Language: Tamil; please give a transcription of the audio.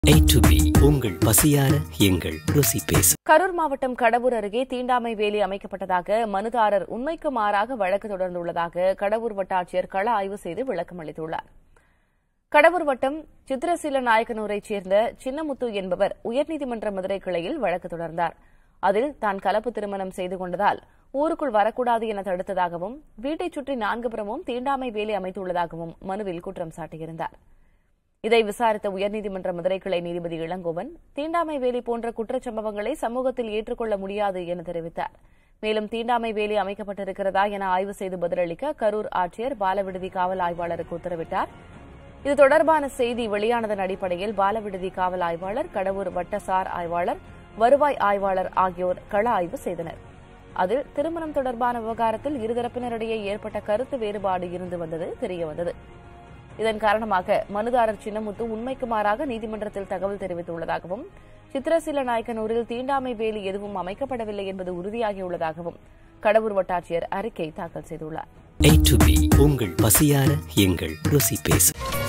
A to B உங்கள் பசியார எங்கள் ருசி பேச கரூர் மாவட்டம் கடவூர் அருகே தீண்டாமை வேலி அமைக்கப்பட்டதாக மனுதாரர் உண்மைக்கு மாறாக வழக்கு தொடர்ந்துள்ளதாக கடவூர் வட்டாட்சியர் கள ஆய்வு செய்து விளக்கம் அளித்துள்ளார் கடவூர் வட்டம் சித்திரசீல நாயக்கனூரைச் சேர்ந்த சின்னமுத்து என்பவர் உயர்நீதிமன்ற மதுரை கிளையில் வழக்கு தொடர்ந்தார் அதில் தான் கலப்பு திருமணம் செய்து கொண்டதால் ஊருக்குள் வரக்கூடாது என தடுத்ததாகவும் வீட்டைச் சுற்றி நான்கு புறமும் தீண்டாமை வேலி அமைத்துள்ளதாகவும் மனுவில் குற்றம் சாட்டியிருந்தார் இதை விசாரித்த உயர்நீதிமன்ற மதுரை கிளை நீதிபதி இளங்கோவன் தீண்டாமை வேலி போன்ற குற்றச்சம்பவங்களை சமூகத்தில் ஏற்றுக்கொள்ள முடியாது என தெரிவித்தார் மேலும் தீண்டாமை வேலி அமைக்கப்பட்டிருக்கிறதா என ஆய்வு செய்து பதிலளிக்க கரூர் ஆட்சியர் பாலவிடுதி காவல் ஆய்வாளருக்கு உத்தரவிட்டார் இது தொடர்பான செய்தி வெளியானதன் அடிப்படையில் பாலவிடுதி காவல் ஆய்வாளர் கடவூர் வட்டசார் ஆய்வாளர் வருவாய் ஆய்வாளர் ஆகியோர் கள ஆய்வு செய்தனர் அதில் திருமணம் தொடர்பான விவகாரத்தில் இருதரப்பினரிடையே ஏற்பட்ட கருத்து வேறுபாடு இருந்து வந்தது தெரியவந்தது இதன் காரணமாக மனுதாரர் சின்னமுத்து உண்மைக்கு மாறாக நீதிமன்றத்தில் தகவல் தெரிவித்துள்ளதாகவும் சித்திரசீல நாயக்கனூரில் தீண்டாமை வேலி எதுவும் அமைக்கப்படவில்லை என்பது உறுதியாகியுள்ளதாகவும் கடவூர் வட்டாட்சியர் அறிக்கை தாக்கல் செய்துள்ளார் A to B உங்கள் பசியார எங்கள் ருசி பேச